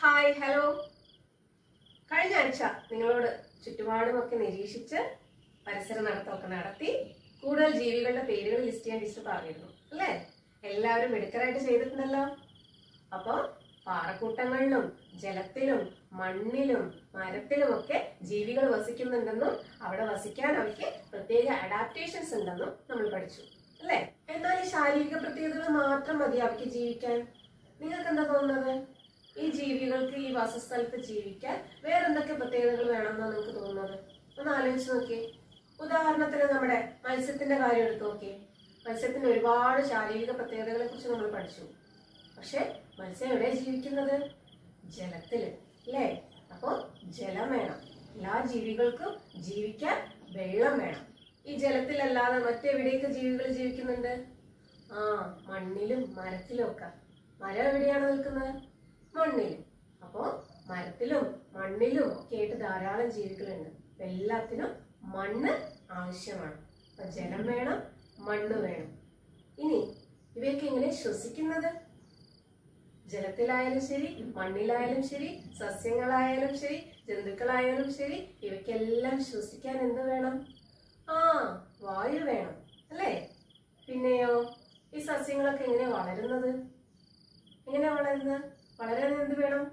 Hi hello കഴിഞ്ഞ ആഴ്ച നിങ്ങളോട് ചുറ്റുപാടുമൊക്കെ നിരീക്ഷിച്ച് പരിസര നടത്തമൊക്കെ നടത്തി കൂടുതൽ ജീവികളുടെ പേരുകൾ ലിസ്റ്റ് ചെയ്യാൻ ടീച്ചർ പറഞ്ഞിരുന്നു അല്ലേ എല്ലാവരും മിടുക്കരായിട്ട് ചെയ്തിട്ടുണ്ടല്ലോ അപ്പോൾ പാറക്കൂട്ടങ്ങളിലും ജലത്തിലും മണ്ണിലും മരത്തിലുമൊക്കെ ജീവികൾ വസിക്കുന്നുണ്ടെന്നും അവിടെ വസിക്കാൻ അവയ്ക്ക് പ്രത്യേക അഡാപ്റ്റേഷൻസ് ഉണ്ടെന്നും നമ്മൾ പഠിച്ചു അല്ലേ എന്നാൽ ഈ ശാരീരിക പ്രത്യേകതകൾ മാത്രം മതി അവയ്ക്ക് ജീവിക്കാൻ നിങ്ങൾക്ക് എന്താ തോന്നുന്നത് ഈ ജീവികൾക്ക് ഈ വാസസ്ഥലത്ത് ജീവിക്കാൻ വേറെന്തൊക്കെ പ്രത്യേകതകൾ വേണമെന്നാണ് നിങ്ങൾക്ക് തോന്നുന്നത് ഒന്ന് ആലോചിച്ച് നോക്കിയേ ഉദാഹരണത്തിന് നമ്മുടെ മത്സ്യത്തിന്റെ കാര്യം എടുത്ത് നോക്കിയേ മത്സ്യത്തിന് ഒരുപാട് ശാരീരിക പ്രത്യേകതകളെ കുറിച്ച് നമ്മൾ പഠിച്ചു പക്ഷെ മത്സ്യം എവിടെയാണ് ജീവിക്കുന്നത് ജലത്തില് അല്ലേ അപ്പോൾ ജലം വേണം എല്ലാ ജീവികൾക്കും ജീവിക്കാൻ വെള്ളം വേണം ഈ ജലത്തിലല്ലാതെ മറ്റെവിടെയൊക്കെ ജീവികൾ ജീവിക്കുന്നുണ്ട് ആ മണ്ണിലും മരത്തിലും ഒക്കെ മരം എവിടെയാണ് നിൽക്കുന്നത് മണ്ണിൽ അപ്പോൾ മരത്തിലും മണ്ണിലും ഒക്കെ ആയിട്ട് ധാരാളം ജീവികളുണ്ട് അപ്പൊ എല്ലാത്തിനും മണ്ണ് ആവശ്യമാണ് അപ്പൊ ജലം വേണം മണ്ണ് വേണം ഇനി ഇവയൊക്കെ എങ്ങനെ ശ്വസിക്കുന്നത് ജലത്തിലായാലും ശരി മണ്ണിലായാലും ശരി സസ്യങ്ങളായാലും ശരി ജന്തുക്കളായാലും ശരി ഇവയ്ക്കെല്ലാം ശ്വസിക്കാൻ എന്ത് വേണം ആ വായു വേണം അല്ലേ പിന്നെയോ ഈ സസ്യങ്ങളൊക്കെ എങ്ങനെ വളരുന്നത് എങ്ങനെ വളരുന്നത് വളരാൻ എന്ത് വേണം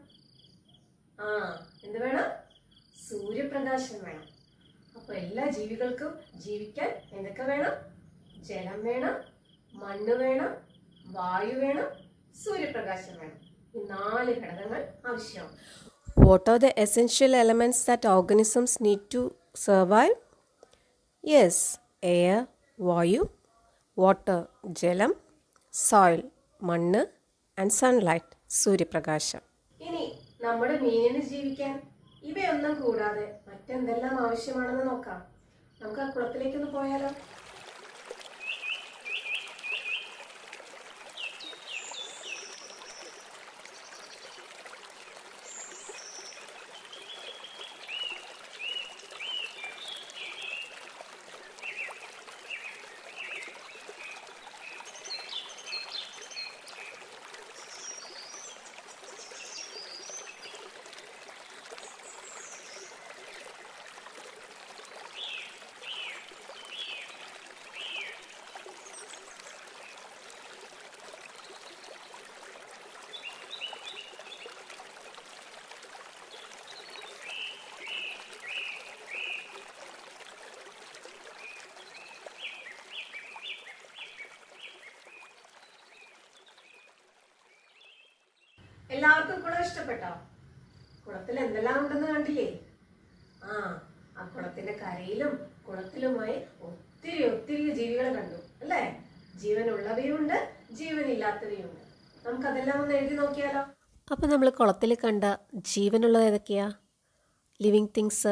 ആ എന്ത് വേണം സൂര്യപ്രകാശം വേണം അപ്പൊ എല്ലാ ജീവികൾക്കും ജീവിക്കാൻ എന്തൊക്കെ വേണം ജലം വേണം മണ്ണ് വേണം വായു വേണം സൂര്യപ്രകാശം വേണം ഈ നാല് ഘടകങ്ങൾ ആവശ്യമാണ് What are the essential elements that organisms need to survive? Yes, air, vayu, water, jalam, soil, മണ്ണ് ആൻഡ് സൺലൈറ്റ് സൂര്യപ്രകാശം ഇനി നമ്മുടെ മീനിന് ജീവിക്കാൻ ഇവയൊന്നും കൂടാതെ മറ്റെന്തെല്ലാം ആവശ്യമാണെന്ന് നോക്കാം നമുക്ക് ആ കുളത്തിലേക്കൊന്ന് പോയാലോ എല്ലാവർക്കും കുളം ഇഷ്ടപ്പെട്ടോ കുളത്തിൽ എന്തെല്ലാം ഉണ്ടെന്ന് കണ്ടില്ലേ ആ ആ കുളത്തിന്റെ കരയിലും കുളത്തിലുമായി ഒത്തിരി ഒത്തിരി ജീവികളെ കണ്ടു അല്ലേ ജീവനുള്ളവയുണ്ട് ജീവനില്ലാത്തവയുണ്ട് നമുക്കതെല്ലാം ഒന്ന് എഴുതി നോക്കിയാലോ അപ്പോൾ നമ്മൾ കുളത്തിൽ കണ്ട ജീവനുള്ളത് ഏതൊക്കെയാ ലിവിങ് തിങ്സ്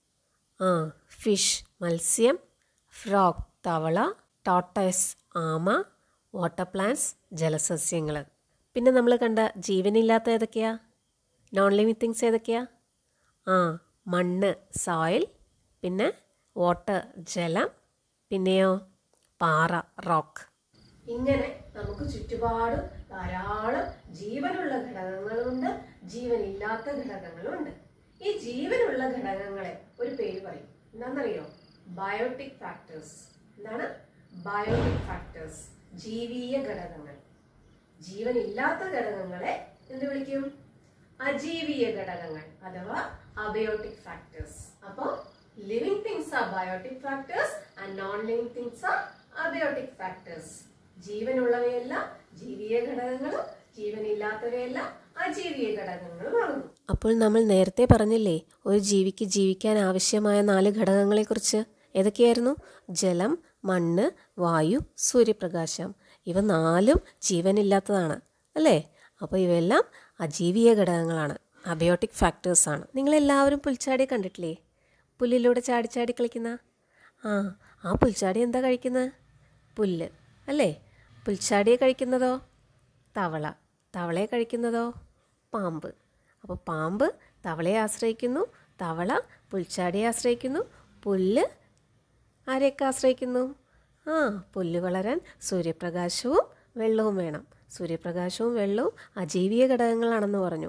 ആ ഫിഷ് മത്സ്യം ഫ്രോഗ് തവള ടോട്ടൈസ് ആമ വാട്ടർ പ്ലാന്റ്സ് ജലസസ്യങ്ങൾ പിന്നെ നമ്മൾ കണ്ട ജീവനില്ലാത്ത ഏതൊക്കെയാ നോൺ ലിവിങ് തിങ്സ് ഏതൊക്കെയാ ആ മണ്ണ് സോയിൽ പിന്നെ വാട്ടർ ജലം പിന്നെയോ പാറ റോക്ക് ഇങ്ങനെ നമുക്ക് ചുറ്റുപാട് ധാരാളം ജീവനുള്ള ഘടകങ്ങളുണ്ട് ജീവനില്ലാത്ത ഘടകങ്ങളുണ്ട് ഈ ജീവനുള്ള ഘടകങ്ങളെ ഒരു പേര് പറയും എന്താണെന്നറിയോ ബയോട്ടിക് ഫാക്ടേഴ്സ് എന്താണ് ബയോട്ടിക് ഫാക്ടേഴ്സ് ജീവീയ ഘടകങ്ങൾ ജീവനില്ലാത്ത ഘടകങ്ങളെ എന്ത് വിളിക്കും അജീവീയ ഘടകങ്ങൾ അഥവാ അബയോട്ടിക് ഫാക്ടേഴ്സ് അപ്പോൾ living things are biotic factors and non living things are abiotic factors ജീവനുള്ളവയെല്ലാം ജീവീയ ഘടകങ്ങളും ജീവനില്ലാത്തവയെല്ലാം അജീവീയ ഘടകങ്ങളും ആകുന്നു അപ്പോൾ നമ്മൾ നേരത്തെ പറഞ്ഞില്ലേ ഒരു ജീവിക്ക് ജീവിക്കാൻ ആവശ്യമായ നാല് ഘടകങ്ങളെക്കുറിച്ച് ഏതൊക്കെയായിരുന്നു ജലം മണ്ണ് വായു സൂര്യപ്രകാശം ഇവ നാലും ജീവനില്ലാത്തതാണ് അല്ലേ അപ്പോൾ ഇവയെല്ലാം അജീവീയ ഘടകങ്ങളാണ് അബയോട്ടിക് ഫാക്ടേഴ്സാണ് നിങ്ങളെല്ലാവരും പുൽച്ചാടി കണ്ടിട്ടില്ലേ പുല്ലിലൂടെ ചാടി ചാടി കളിക്കുന്ന ആ ആ പുൽച്ചാടി എന്താ കഴിക്കുന്നത് പുല്ല് അല്ലേ പുൽച്ചാടിയെ കഴിക്കുന്നതോ തവള തവളയെ കഴിക്കുന്നതോ പാമ്പ് അപ്പോൾ പാമ്പ് തവളയെ ആശ്രയിക്കുന്നു തവള പുൽച്ചാടിയെ ആശ്രയിക്കുന്നു പുല്ല് ആരെയൊക്കെ ആശ്രയിക്കുന്നു ആ പുല്ല് വളരാൻ സൂര്യപ്രകാശവും വെള്ളവും വേണം സൂര്യപ്രകാശവും വെള്ളവും അജീവീയ ഘടകങ്ങളാണെന്ന് പറഞ്ഞു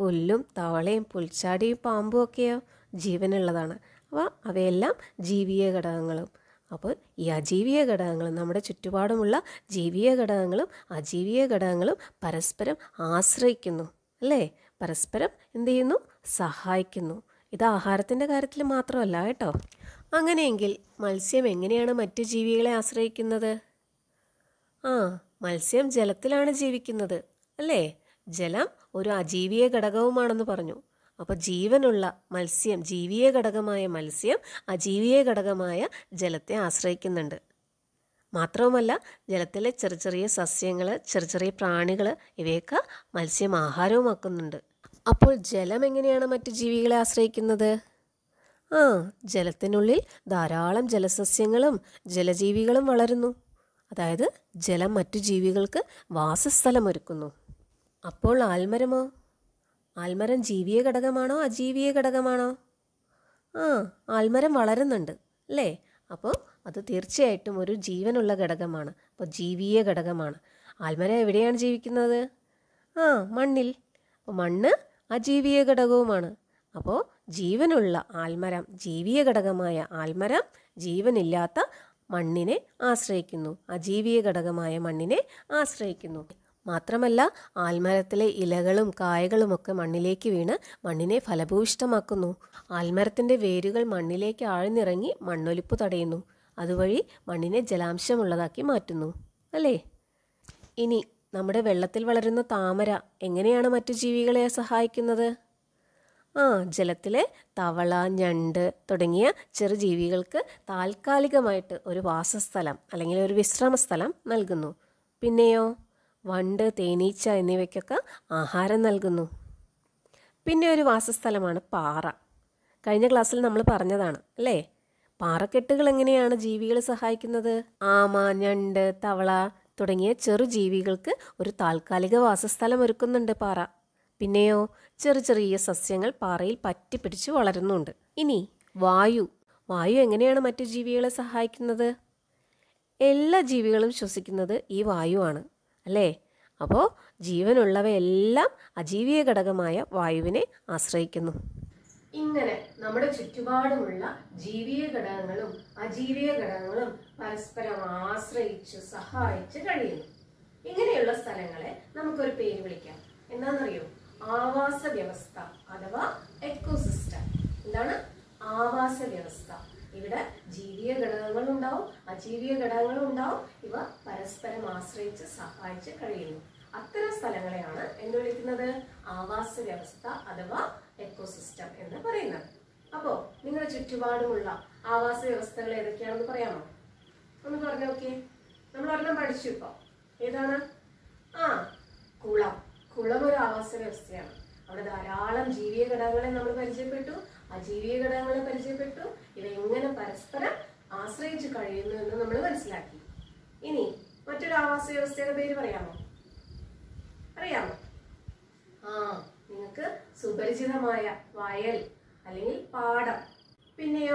പുല്ലും തവളയും പുൽച്ചാടിയും പാമ്പും ഒക്കെയോ ജീവനുള്ളതാണ് അപ്പോൾ അവയെല്ലാം ജീവീയ ഘടകങ്ങളും അപ്പോൾ ഈ അജീവീയ ഘടകങ്ങളും നമ്മുടെ ചുറ്റുപാടുമുള്ള ജീവീയ ഘടകങ്ങളും അജീവീയ ഘടകങ്ങളും പരസ്പരം ആശ്രയിക്കുന്നു അല്ലേ പരസ്പരം എന്ത് ചെയ്യുന്നു സഹായിക്കുന്നു ഇത് ആഹാരത്തിൻ്റെ കാര്യത്തിൽ മാത്രമല്ല കേട്ടോ അങ്ങനെയെങ്കിൽ മത്സ്യം എങ്ങനെയാണ് മറ്റു ജീവികളെ ആശ്രയിക്കുന്നത് ആ മത്സ്യം ജലത്തിലാണ് ജീവിക്കുന്നത് അല്ലേ ജലം ഒരു അജീവീയ ഘടകവുമാണെന്ന് പറഞ്ഞു അപ്പോൾ ജീവനുള്ള മത്സ്യം ജീവീയ ഘടകമായ മത്സ്യം അജീവീയ ഘടകമായ ജലത്തെ ആശ്രയിക്കുന്നുണ്ട് മാത്രവുമല്ല ജലത്തിലെ ചെറിയ ചെറിയ സസ്യങ്ങൾ ചെറിയ ചെറിയ പ്രാണികൾ ഇവയൊക്കെ മത്സ്യം ആഹാരവുമാക്കുന്നുണ്ട് അപ്പോൾ ജലം എങ്ങനെയാണ് മറ്റു ജീവികളെ ആശ്രയിക്കുന്നത് ആ ജലത്തിനുള്ളിൽ ധാരാളം ജലസസ്യങ്ങളും ജലജീവികളും വളരുന്നു അതായത് ജലം മറ്റു ജീവികൾക്ക് വാസസ്ഥലമൊരുക്കുന്നു അപ്പോൾ ആൽമരമോ ആൽമരം ജീവീയ ഘടകമാണോ അജീവീയ ഘടകമാണോ ആ ആൽമരം വളരുന്നുണ്ട് അല്ലേ അപ്പോൾ അത് തീർച്ചയായിട്ടും ഒരു ജീവനുള്ള ഘടകമാണ് അപ്പോൾ ജീവീയ ഘടകമാണ് ആൽമരം എവിടെയാണ് ജീവിക്കുന്നത് ആ മണ്ണിൽ അപ്പോൾ മണ്ണ് അജീവീയ ഘടകവുമാണ് അപ്പോൾ ജീവനുള്ള ആൽമരം ജീവീയ ഘടകമായ ആൽമരം ജീവനില്ലാത്ത മണ്ണിനെ ആശ്രയിക്കുന്നു അജീവീയ ഘടകമായ മണ്ണിനെ ആശ്രയിക്കുന്നു മാത്രമല്ല ആൽമരത്തിലെ ഇലകളും കായകളുമൊക്കെ മണ്ണിലേക്ക് വീണ് മണ്ണിനെ ഫലഭൂയിഷ്ടമാക്കുന്നു ആൽമരത്തിൻ്റെ വേരുകൾ മണ്ണിലേക്ക് ആഴ്ന്നിറങ്ങി മണ്ണൊലിപ്പ് തടയുന്നു അതുവഴി മണ്ണിനെ ജലാംശമുള്ളതാക്കി മാറ്റുന്നു അല്ലേ ഇനി നമ്മുടെ വെള്ളത്തിൽ വളരുന്ന താമര എങ്ങനെയാണ് മറ്റു ജീവികളെ സഹായിക്കുന്നത് ആ ജലത്തിലെ തവള ഞണ്ട് തുടങ്ങിയ ചെറുജീവികൾക്ക് താൽക്കാലികമായിട്ട് ഒരു വാസസ്ഥലം അല്ലെങ്കിൽ ഒരു വിശ്രമ സ്ഥലം നൽകുന്നു പിന്നെയോ വണ്ട് തേനീച്ച എന്നിവയ്ക്കൊക്കെ ആഹാരം നൽകുന്നു പിന്നെ ഒരു വാസസ്ഥലമാണ് പാറ കഴിഞ്ഞ ക്ലാസ്സിൽ നമ്മൾ പറഞ്ഞതാണ് അല്ലേ പാറക്കെട്ടുകൾ എങ്ങനെയാണ് ജീവികളെ സഹായിക്കുന്നത് ആമ ഞണ്ട് തവള തുടങ്ങിയ ചെറു ജീവികൾക്ക് ഒരു താൽക്കാലിക വാസസ്ഥലം ഒരുക്കുന്നുണ്ട് പാറ പിന്നെയോ ചെറു ചെറിയ സസ്യങ്ങൾ പാറയിൽ പറ്റിപ്പിടിച്ച് വളരുന്നുണ്ട് ഇനി വായു വായു എങ്ങനെയാണ് മറ്റു ജീവികളെ സഹായിക്കുന്നത് എല്ലാ ജീവികളും ശ്വസിക്കുന്നത് ഈ വായുവാണ് അല്ലേ അപ്പോൾ ജീവനുള്ളവയെല്ലാം അജീവീയ ഘടകമായ വായുവിനെ ആശ്രയിക്കുന്നു ഇങ്ങനെ നമ്മുടെ ചുറ്റുപാടുമുള്ള ജീവീയ ഘടകങ്ങളും അജീവീയ ഘടകങ്ങളും പരസ്പരം ആശ്രയിച്ച് സഹായിച്ച് കഴിയുന്നു ഇങ്ങനെയുള്ള സ്ഥലങ്ങളെ നമുക്കൊരു പേര് വിളിക്കാം എന്താണെന്നറിയോ ആവാസ വ്യവസ്ഥ അഥവാ എക്കോസിസ്റ്റം എന്താണ് ആവാസ വ്യവസ്ഥ ഇവിടെ ജീവീയ ഘടകങ്ങളും ഉണ്ടാവും അജീവീയ ഘടകങ്ങളും ഉണ്ടാവും ഇവ പരസ്പരം ആശ്രയിച്ച് സഹായിച്ച് കഴിയുന്നു അത്തരം സ്ഥലങ്ങളെയാണ് എന്ത് വിളിക്കുന്നത് ആവാസ വ്യവസ്ഥ അഥവാ എക്കോസിസ്റ്റം എന്ന് പറയുന്നത് അപ്പോ നിങ്ങളുടെ ചുറ്റുപാടുമുള്ള ആവാസ വ്യവസ്ഥകൾ ഏതൊക്കെയാണെന്ന് പറയാമോ ഒന്ന് പറഞ്ഞു നോക്കിയേ നമ്മൾ ഒരെണ്ണം പഠിച്ചു ഇപ്പൊ ഏതാണ് ആ കുളം കുളം ഒരു ആവാസ വ്യവസ്ഥയാണ് അവിടെ ധാരാളം ജീവീയ ഘടകങ്ങളെ നമ്മൾ പരിചയപ്പെട്ടു അജീവീയ ഘടകങ്ങളെ പരിചയപ്പെട്ടു ഇവ എങ്ങനെ പരസ്പരം ആശ്രയിച്ച് കഴിയുന്നു എന്ന് നമ്മൾ മനസ്സിലാക്കി ഇനി മറ്റൊരു ആവാസ വ്യവസ്ഥയുടെ പേര് പറയാമോ അറിയാമോ ആ നിങ്ങൾക്ക് സുപരിചിതമായ വയൽ അല്ലെങ്കിൽ പാടം പിന്നെയോ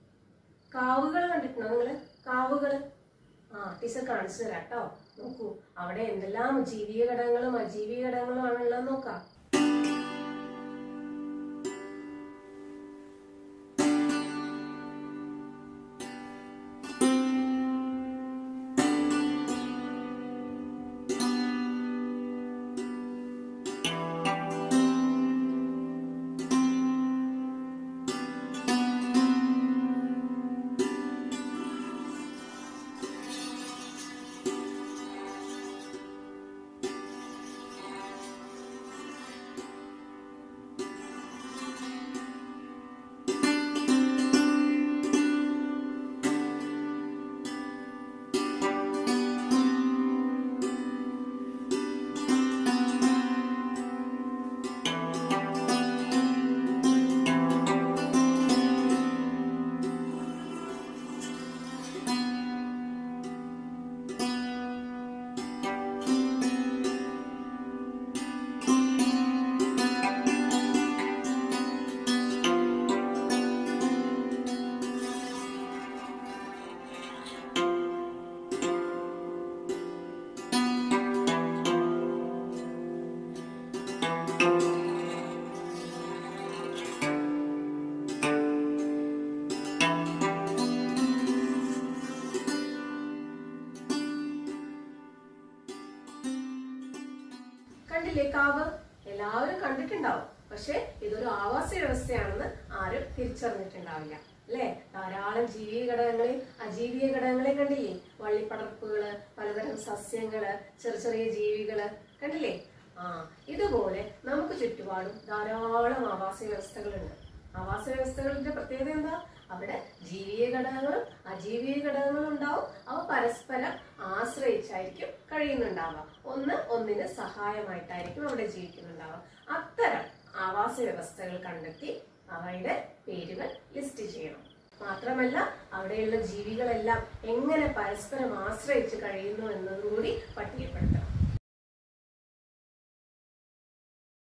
കാവുകൾ കണ്ടിട്ടുണ്ടോ നിങ്ങള് കാവുകൾ ആ ടീച്ചർ കാണിച്ചു തരാം കേട്ടോ നോക്കൂ അവിടെ എന്തെല്ലാം ജീവീയ ഘടകങ്ങളും അജീവീയ ഘടകങ്ങളും ആണുള്ളത് നോക്കാം കണ്ടില്ലേ കാവ് എല്ലാവരും കണ്ടിട്ടുണ്ടാവും പക്ഷെ ഇതൊരു ആവാസ വ്യവസ്ഥയാണെന്ന് ആരും തിരിച്ചറിഞ്ഞിട്ടുണ്ടാവില്ല അല്ലേ ധാരാളം ജീവി ഘടകങ്ങളെ അജീവീയ ഘടകങ്ങളെ കണ്ടില്ലേ വള്ളിപ്പടർപ്പുകള് പലതരം സസ്യങ്ങള് ചെറിയ ചെറിയ ജീവികള് കണ്ടില്ലേ ആ ഇതുപോലെ നമുക്ക് ചുറ്റുപാടും ധാരാളം ആവാസ വ്യവസ്ഥകളുണ്ട് ആവാസ വ്യവസ്ഥകളുടെ പ്രത്യേകത എന്താ അവിടെ ജീവിയ ഘടകങ്ങളും അജീവീയ ഘടകങ്ങളും ഉണ്ടാവും അവ പരസ്പരം ആശ്രയിച്ചായിരിക്കും കഴിയുന്നുണ്ടാവുക ഒന്ന് ഒന്നിന് സഹായമായിട്ടായിരിക്കും അവിടെ ജീവിക്കുന്നുണ്ടാവുക അത്തരം ആവാസ വ്യവസ്ഥകൾ കണ്ടെത്തി അവയുടെ പേരുകൾ ലിസ്റ്റ് ചെയ്യണം മാത്രമല്ല അവിടെയുള്ള ജീവികളെല്ലാം എങ്ങനെ പരസ്പരം ആശ്രയിച്ച് കഴിയുന്നു എന്നതും കൂടി പട്ടികപ്പെടുത്തണം